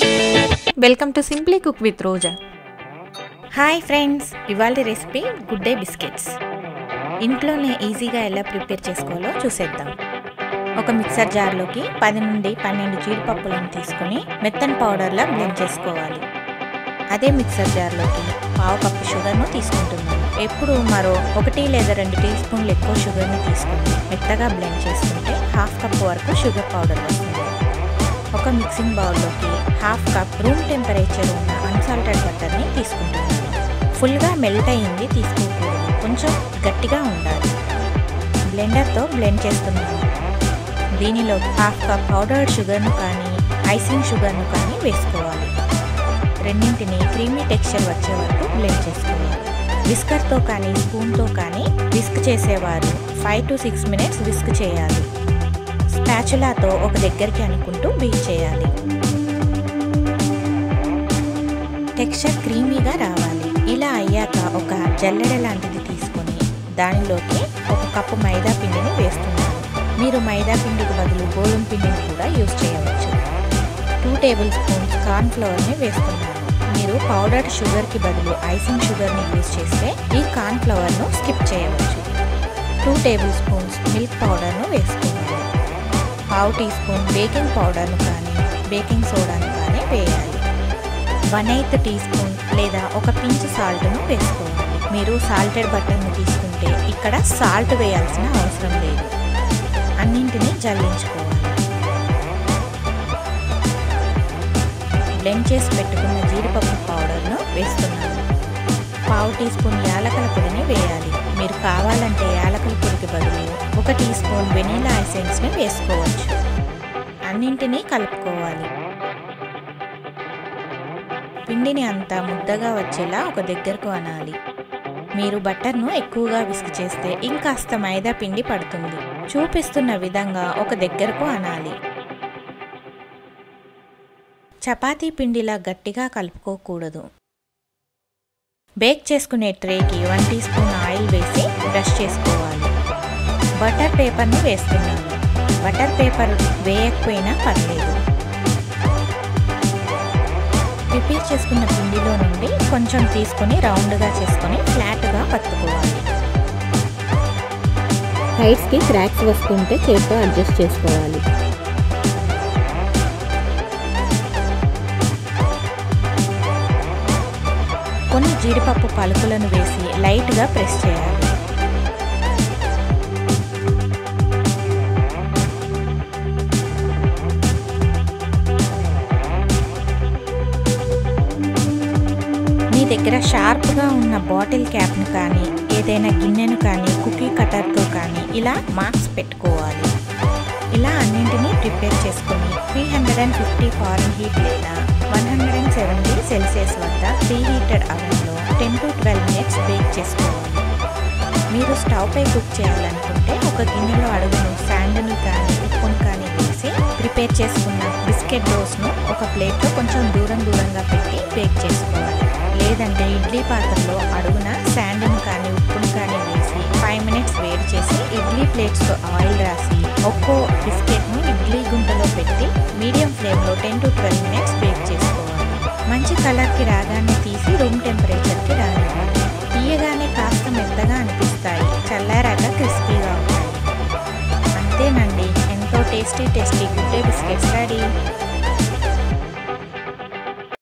welcome to simply cook with Roja hi friends ఇవాళ recipe Good Day biscuits ఇంట్లోనే ఈజీగా ఎలా ప్రిపేర్ చేసుకోవాలో చూసేద్దాం ఒక మిక్సర్ జార్లోకి పది నుండి పన్నెండు జీడిపప్పులను తీసుకొని మెత్తని పౌడర్లా బ్లెండ్ చేసుకోవాలి అదే మిక్సర్ జార్లోకి పావు కప్పు షుగర్ను తీసుకుంటున్నాను ఎప్పుడు మరో ఒకటి లేదా రెండు టీ స్పూన్లు ఎక్కువ షుగర్ని తీసుకుని మెత్తగా బ్లెండ్ చేసుకుంటే హాఫ్ కప్ వరకు షుగర్ పౌడర్ వస్తుంది ఒక మిక్సింగ్ బౌల్లోకి హాఫ్ కప్ రూమ్ టెంపరేచర్ ఉన్న అన్సాల్టెడ్ బటర్ని తీసుకుంటున్నాను ఫుల్గా మెల్ట్ అయ్యింది తీసుకోకూడదు కొంచెం గట్టిగా ఉండాలి బ్లెండర్తో బ్లెండ్ చేస్తున్నాను దీనిలో హాఫ్ కప్ పౌడర్డ్ షుగర్ను కానీ ఐసింగ్ షుగర్ను కానీ వేసుకోవాలి రెండింటిని క్రీమీ టెక్స్చర్ వచ్చే వరకు బ్లెండ్ చేసుకోవాలి విస్కర్తో కానీ స్పూన్తో కానీ విస్క్ చేసేవారు five to six minutes whisk చేయాలి స్పాచులాతో ఒక దగ్గరికి అనుకుంటూ బీట్ చేయాలి టెక్స్చర్ క్రీమీగా రావాలి ఇలా అయ్యాక ఒక జల్లెడ లాంటిది తీసుకొని దానిలోకి ఒక కప్పు మైదా పిండిని వేస్తున్నాను మీరు మైదా పిండికి బదులు గోధుమ పిండిని కూడా యూజ్ చేయవచ్చు టూ టేబుల్ స్పూన్స్ కార్న్ ఫ్లవర్ని వేస్తున్నాను మీరు పౌడర్డ్ షుగర్కి బదులు ఐసింగ్ షుగర్ని యూజ్ చేస్తే ఈ కార్న్ ఫ్లవర్ను స్కిప్ చేయవచ్చు టూ టేబుల్ స్పూన్స్ మిల్క్ పౌడర్ను వేసుకోవాలి పావు టీ స్పూన్ బేకింగ్ పౌడర్ను కానీ బేకింగ్ సోడాను కానీ వేయాలి వన్ ఎయిత్ టీ స్పూన్ లేదా ఒక పించ్ సాల్ట్ను వేసుకోవాలి మీరు సాల్టెడ్ బటర్ను తీసుకుంటే ఇక్కడ సాల్ట్ వేయాల్సిన అవసరం లేదు అన్నింటినీ జల్లించుకోవాలి బ్లెండ్ చేసి పెట్టుకున్న జీడిపప్పు పౌడర్ను వేస్తున్నాను పావు టీ స్పూన్ యాలకల పొడిని వేయాలి మీరు కావాలంటే యాలకల పొడికి బదులు ఒక టీ స్పూన్ వెనీలా ఎసెన్స్ని వేసుకోవచ్చు అన్నింటినీ కలుపుకోవాలి పిండిని అంతా ముద్దగా వచ్చేలా ఒక దగ్గరకు అనాలి మీరు బట్టర్ను ఎక్కువగా విసుగు చేస్తే ఇంకాస్త మైదా పిండి పడుతుంది చూపిస్తున్న విధంగా ఒక దగ్గరకు అనాలి చపాతీ పిండిలా గట్టిగా కలుపుకోకూడదు బేక్ చేసుకునే ట్రేకి వన్ టీ స్పూన్ ఆయిల్ వేసి బ్రష్ చేసుకోవాలి బటర్ పేపర్ను వేస్తున్నాను బటర్ పేపర్ వేయకపోయినా పర్లేదు ప్రిపేర్ చేసుకున్న పిండిలో నుండి కొంచెం తీసుకొని రౌండ్గా చేసుకొని ఫ్లాట్గా పట్టుకోవాలి సైడ్స్కి క్రాక్స్ వస్తుంటే చేతితో అడ్జస్ట్ చేసుకోవాలి కొన్ని జీడిపప్పు పలుకులను వేసి లైట్గా ప్రెస్ చేయాలి మీ దగ్గర షార్ప్గా ఉన్న బాటిల్ క్యాప్ను కానీ ఏదైనా గిన్నెను కానీ కుకీ కటర్తో కానీ ఇలా మార్క్స్ పెట్టుకోవాలి ఇలా అన్నింటినీ ప్రిపేర్ చేసుకొని three hundred and fifty Fahrenheit లేదా one hundred and seventy Celsius వద్ద ప్రీ హీటెడ్ అవెన్లో ten to twelve minutes bake చేసుకోవాలి మీరు స్టవ్ పై కుక్ చేయాలనుకుంటే ఒక గిన్నెలో అడుగును శాండ్ను కానీ ఉప్పును కానీ వేసి ప్రిపేర్ చేసుకున్న బిస్కెట్ డోస్ను ఒక ప్లేట్లో కొంచెం దూరం దూరంగా పెట్టి బేక్ చేసుకోవాలి లేదంటే ఇడ్లీ పాత్రలో అడుగున శాండ్ను కానీ ఉప్పును కానీ వేసి ఫైవ్ మినిట్స్ వేడి చేసి ఇడ్లీ ప్లేట్స్తో ఆయిల్ రాసి ఒక్కో బిస్కెట్ను ఇడ్లీ గుంటలో పెట్టి మీడియం ఫ్లేమ్లో ten to twelve minutes bake చేసుకోవాలి మంచి కలర్కి రాగానే తీసి రూమ్ టెంపరేచర్కి రానివ్వాలి తీయగానే కాస్త మెత్తగా అనిపిస్తాయి చల్లారాక క్రిస్పీగా ఉంటాయి అంతేనండి ఎంతో tasty tasty Good Day biscuits ready